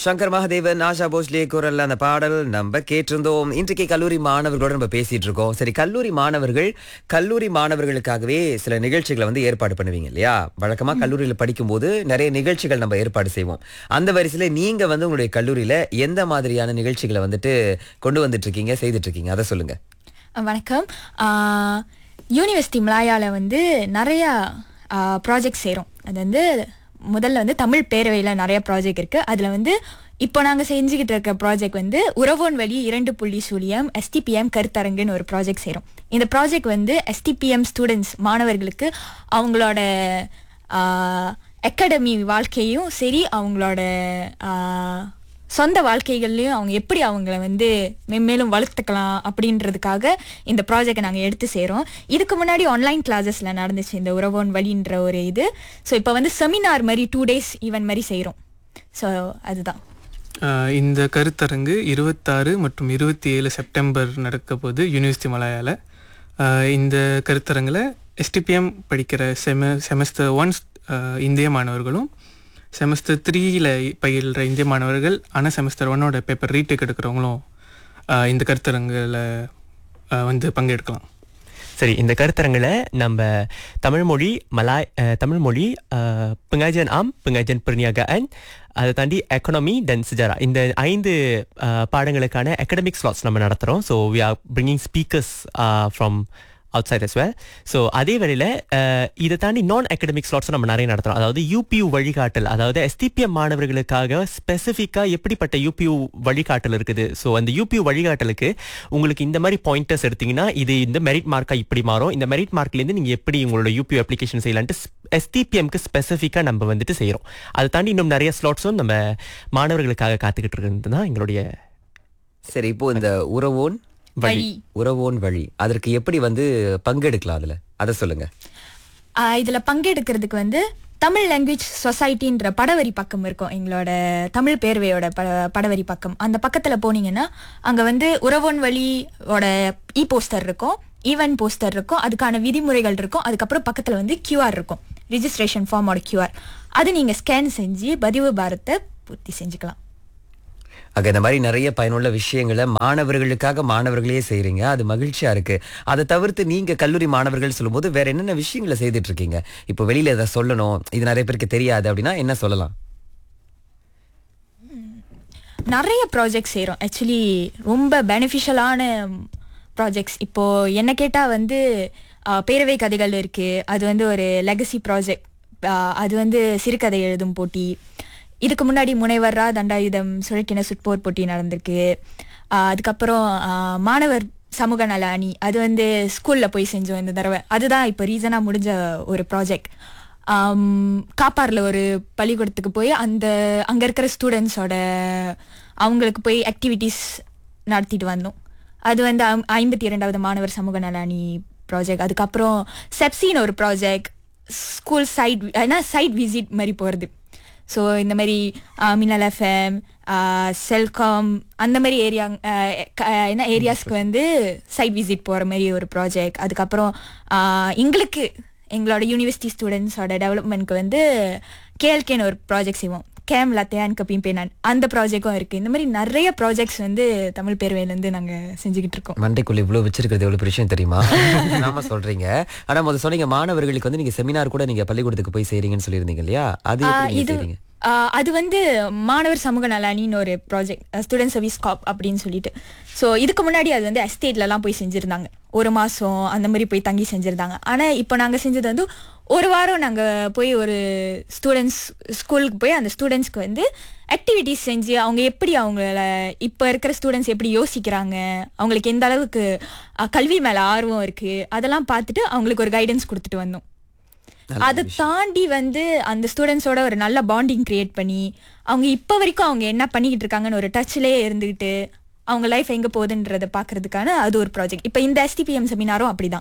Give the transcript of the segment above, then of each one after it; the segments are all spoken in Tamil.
சங்கர் மகாதேவன் ஆஷா போஸ்லே குரல் அந்த பாடல் நம்ம கேட்டிருந்தோம் இன்றைக்கு கல்லூரி மாணவர்களோட நம்ம பேசிட்டு இருக்கோம் சரி கல்லூரி மாணவர்கள் கல்லூரி மாணவர்களுக்காகவே சில நிகழ்ச்சிகளை வந்து ஏற்பாடு பண்ணுவீங்க இல்லையா வழக்கமா கல்லூரியில படிக்கும்போது நிறைய நிகழ்ச்சிகள் நம்ம ஏற்பாடு செய்வோம் அந்த வரிசையில நீங்க வந்து உங்களுடைய கல்லூரியில எந்த மாதிரியான நிகழ்ச்சிகளை வந்துட்டு கொண்டு வந்துட்டு இருக்கீங்க செய்துட்டு இருக்கீங்க அதை சொல்லுங்க வணக்கம் யூனிவர்சிட்டி மலாயால வந்து நிறையா ப்ராஜெக்ட் செய்கிறோம் அது வந்து முதல்ல வந்து தமிழ் பேரவையில் நிறைய ப்ராஜெக்ட் இருக்குது அதில் வந்து இப்போ நாங்கள் செஞ்சுக்கிட்டு இருக்க ப்ராஜெக்ட் வந்து உறவோன் வழி இரண்டு புள்ளி சூழியம் எஸ்டிபிஎம் கருத்தரங்குன்னு ஒரு ப்ராஜெக்ட் செய்கிறோம் இந்த ப்ராஜெக்ட் வந்து எஸ்டிபிஎம் ஸ்டூடெண்ட்ஸ் மாணவர்களுக்கு அவங்களோட அகாடமி வாழ்க்கையும் சரி அவங்களோட ஆஹ், சொந்த வாழ்க்கைகள்லையும் அவங்க எப்படி அவங்கள வந்து மென்மேலும் வளர்த்துக்கலாம் அப்படின்றதுக்காக இந்த ப்ராஜெக்டை நாங்கள் எடுத்து செய்கிறோம் இதுக்கு முன்னாடி ஆன்லைன் கிளாஸஸில் நடந்துச்சு இந்த உறவோன் வழின்ற ஒரு இது ஸோ இப்போ வந்து செமினார் மாதிரி டூ டேஸ் ஈவென்ட் மாதிரி செய்கிறோம் ஸோ அதுதான் ஆஹ் இந்த கருத்தரங்கு இருபத்தாறு மற்றும் இருபத்தி ஏழு செப்டம்பர் நடக்க போகுது யூனிவர்சிட்டி மலாயால ஆஹ் இந்த கருத்தரங்கில் எஸ்டிபிஎம் படிக்கிற செம செமஸ்டர் ஒன்ஸ் இந்திய மாணவர்களும் செமஸ்டர் த்ரீயில் பயில்ற இந்திய மாணவர்கள் ஆனால் செமஸ்டர் ஒன்னோட பேப்பர் ரீடேக் எடுக்கிறவங்களும் ஆஹ் இந்த கருத்தரங்கில் வந்து பங்கெடுக்கலாம் சரி இந்த கருத்தரங்கில் நம்ம தமிழ்மொழி மலாய் அஹ், தமிழ்மொழி அஹ், pengajian ஆம் pengajian perniagaan அதை தாண்டி எக்கனாமி தென் சிஜாரா இந்த ஐந்து அஹ், பாடங்களுக்கான அகடமிக் ஸ்லாட்ஸ் நம்ம நடத்துகிறோம் so we are bringing speakers from outside as well so அதே வேளையில் இதை தாண்டி நான் அகடமிக் ஸ்லாட்ஸும் நம்ம நிறைய நடத்துகிறோம் அதாவது யூபியூ வழிகாட்டல் அதாவது எஸ்டிபிஎம் மாணவர்களுக்காக ஸ்பெசிஃபிக்காக எப்படிப்பட்ட யூபியூ வழிகாட்டல் இருக்குது ஸோ அந்த யூபியூ வழிகாட்டலுக்கு உங்களுக்கு இந்த மாதிரி பாயிண்டர்ஸ் எடுத்தீங்கன்னா இது இந்த மெரிட் மார்க்காக இப்படி மாறும் இந்த மெரிட் மார்க்லேருந்து நீங்கள் எப்படி உங்களோட யூபியூ அப்ளிகேஷன் செய்யலான்ட்டு எஸ்டிபிஎம்க்கு ஸ்பெசிஃபிக்காக நம்ம வந்துட்டு செய்கிறோம் அதை தாண்டி இன்னும் நிறைய ஸ்லாட்ஸும் நம்ம மாணவர்களுக்காக காத்துக்கிட்டு இருக்கிறது தான் எங்களுடைய சரி இப்போ இந்த உறவோன் வழி உறவோன் வழி அதற்கு எப்படி வந்து பங்கெடுக்கலாம் அதுல அதை சொல்லுங்க ஆஹ் இதுல பங்கெடுக்கிறதுக்கு வந்து தமிழ் லாங்குவேஜ் சொசைட்டின்ற படவரி பக்கம் இருக்கும் எங்களோட தமிழ் பேர்வையோட பட படவரி பக்கம் அந்த பக்கத்துல போனீங்கன்னா அங்க வந்து உறவோன் வழியோட இ போஸ்டர் இருக்கும் ஈவென்ட் போஸ்டர் இருக்கும் அதுக்கான விதிமுறைகள் இருக்கும் அதுக்கப்புறம் பக்கத்துல வந்து கியூஆர் இருக்கும் ரிஜிஸ்ட்ரேஷன் ஃபார்மோட கியூஆர் அது நீங்க ஸ்கேன் செஞ்சு பதிவு பாரத்தை பூர்த்தி செஞ்சுக்கலாம் ஆக இந்த மாதிரி நிறைய பயனுள்ள விஷயங்களை மாணவர்களுக்காக மாணவர்களே செய்றீங்க அது மகிழ்ச்சியா இருக்கு அதை தவிர்த்து நீங்க கல்லூரி மாணவர்கள் சொல்லும்போது வேற என்னென்ன விஷயங்களை செய்துட்டு இருக்கீங்க இப்போ வெளியில இதை சொல்லணும் இது நிறைய பேருக்கு தெரியாது அப்படின்னா என்ன சொல்லலாம் நிறைய ப்ராஜெக்ட் செய்கிறோம் ஆக்சுவலி ரொம்ப பெனிஃபிஷியலான ப்ராஜெக்ட்ஸ் இப்போ என்ன கேட்டால் வந்து ஆஹ், பேரவை கதைகள் இருக்குது அது வந்து ஒரு லெகசி ப்ராஜெக்ட் அது வந்து சிறுகதை எழுதும் போட்டி இதுக்கு முன்னாடி முனைவரா தண்டாயுதம் சுழக்கின சுட்போர் போட்டி நடந்திருக்கு ஆஹ், அதுக்கப்புறம் ஆஹ், மாணவர் சமூக நல அணி அது வந்து ஸ்கூலில் போய் செஞ்சோம் இந்த தடவை அதுதான் இப்போ ரீசனாக முடிஞ்ச ஒரு ப்ராஜெக்ட் காப்பாரில் ஒரு பள்ளிக்கூடத்துக்கு போய் அந்த அங்கே இருக்கிற ஸ்டூடெண்ட்ஸோட அவங்களுக்கு போய் ஆக்டிவிட்டீஸ் நடத்திட்டு வந்தோம் அது வந்து ஐம்பத்தி இரண்டாவது மாணவர் சமூக நல அணி ப்ராஜெக்ட் அதுக்கப்புறம் செப்சின்னு ஒரு ப்ராஜெக்ட் ஸ்கூல் சைட் ஏன்னா சைட் விசிட் மாதிரி போகிறது ஸோ இந்த மாதிரி மினல் எஃப்எம் செல்காம் அந்த மாதிரி ஏரியா என்ன ஏரியாஸ்க்கு வந்து சைட் விசிட் போகிற மாதிரி ஒரு ப்ராஜெக்ட் அதுக்கப்புறம் ஆஹ், எங்களுக்கு எங்களோட யூனிவர்சிட்டி ஸ்டூடெண்ட்ஸோட டெவலப்மெண்ட்க்கு வந்து கேஎல்கேன்னு ஒரு ப்ராஜெக்ட் செய்வோம் கேம் லத்தையான் கப்பியும் பேனான் அந்த ப்ராஜெக்டும் இருக்குது இந்த மாதிரி நிறைய ப்ராஜெக்ட்ஸ் வந்து தமிழ் பேர்வையிலேருந்து நாங்கள் செஞ்சுக்கிட்டு இருக்கோம் மண்டைக்குள்ள இவ்வளவு வச்சிருக்கிறது எவ்வளவு பெரிய விஷயம் தெரியுமா நாம சொல்றீங்க ஆனா முதல்ல சொன்னீங்க மாணவர்களுக்கு வந்து நீங்க செமினார் கூட நீங்க பள்ளிக்கூடத்துக்கு போய் செய்றீங்கன்னு சொல்லியிருந்தீங்க இல்லையா அது எப்படி ஆஹ் நீங்க இது செய்றீங்க ஆஹ் அது வந்து மாணவர் சமூக நலனின்னு ஒரு ப்ராஜெக்ட் ஸ்டூடெண்ட் சர்வீஸ் காப் அப்படின்னு சொல்லிட்டு ஸோ இதுக்கு முன்னாடி அது வந்து எஸ்டேட்லலாம் போய் செஞ்சுருந்தாங்க ஒரு மாதம் அந்த மாதிரி போய் தங்கி செஞ்சுருந்தாங்க ஆனால் இப்போ நாங்கள் செஞ்சது வந்து ஒரு வாரம் நாங்கள் போய் ஒரு ஸ்டூடெண்ட்ஸ் ஸ்கூலுக்கு போய் அந்த ஸ்டூடெண்ட்ஸ்க்கு வந்து ஆக்டிவிட்டீஸ் செஞ்சு அவங்க எப்படி அவங்கள இப்போ இருக்கிற ஸ்டூடெண்ட்ஸ் எப்படி யோசிக்கிறாங்க அவங்களுக்கு எந்த அளவுக்கு ஆஹ், கல்வி மேலே ஆர்வம் இருக்குது அதெல்லாம் பார்த்துட்டு அவங்களுக்கு ஒரு கைடன்ஸ் கொடுத்துட்டு வந்தோம் அதை தாண்டி வந்து அந்த ஸ்டூடெண்ட்ஸோட ஒரு நல்ல பாண்டிங் கிரியேட் பண்ணி அவங்க இப்போ வரைக்கும் அவங்க என்ன பண்ணிக்கிட்டு இருக்காங்கன்னு ஒரு டச்லேயே இருந்துக்கிட்டு அவங்க லைஃப் எங்கே போகுதுன்றதை பார்க்கறதுக்கான அது ஒரு ப்ராஜெக்ட் இப்போ இந்த எஸ்டிபிஎம் செமினாரும் அப்படிதான்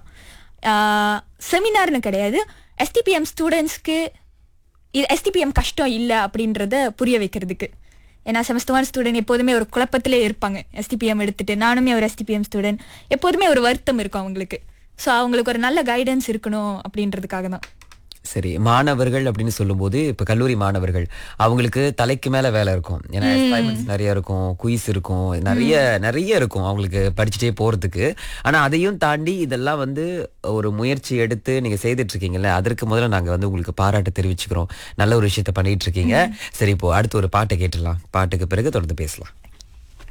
செமினார்னு கிடையாது எஸ்டிபிஎம் ஸ்டூடெண்ட்ஸ்க்கு இது எஸ்டிபிஎம் கஷ்டம் இல்லை அப்படின்றத புரிய வைக்கிறதுக்கு ஏன்னா செமஸ்டர் ஒன் ஸ்டூடெண்ட் எப்போதுமே ஒரு குழப்பத்திலே இருப்பாங்க எஸ்டிபிஎம் எடுத்துட்டு நானுமே ஒரு எஸ்டிபிஎம் ஸ்டூடெண்ட் எப்போதுமே ஒரு வருத்தம் இருக்கும் அவங்களுக்கு ஸோ அவங்களுக்கு ஒரு நல்ல கைடன்ஸ் இருக்கணும் அப்படின்றதுக்காக தான் சரி மாணவர்கள் அப்படின்னு சொல்லும்போது இப்ப கல்லூரி மாணவர்கள் அவங்களுக்கு தலைக்கு மேல வேலை இருக்கும் ஏன்னா assignments நிறைய இருக்கும் குயிஸ் இருக்கும் நிறைய நிறைய இருக்கும் அவங்களுக்கு படிச்சுட்டே போறதுக்கு ஆனா அதையும் தாண்டி இதெல்லாம் வந்து ஒரு முயற்சி எடுத்து நீங்க செய்துட்டு இருக்கீங்கல்ல அதற்கு முதல்ல நாங்க வந்து உங்களுக்கு பாராட்டு தெரிவிச்சுக்கிறோம் நல்ல ஒரு விஷயத்த பண்ணிட்டு இருக்கீங்க சரி இப்போ அடுத்து ஒரு பாட்டை கேட்டுடலாம் பாட்டுக்கு பிறகு தொடர்ந்து பேசலாம்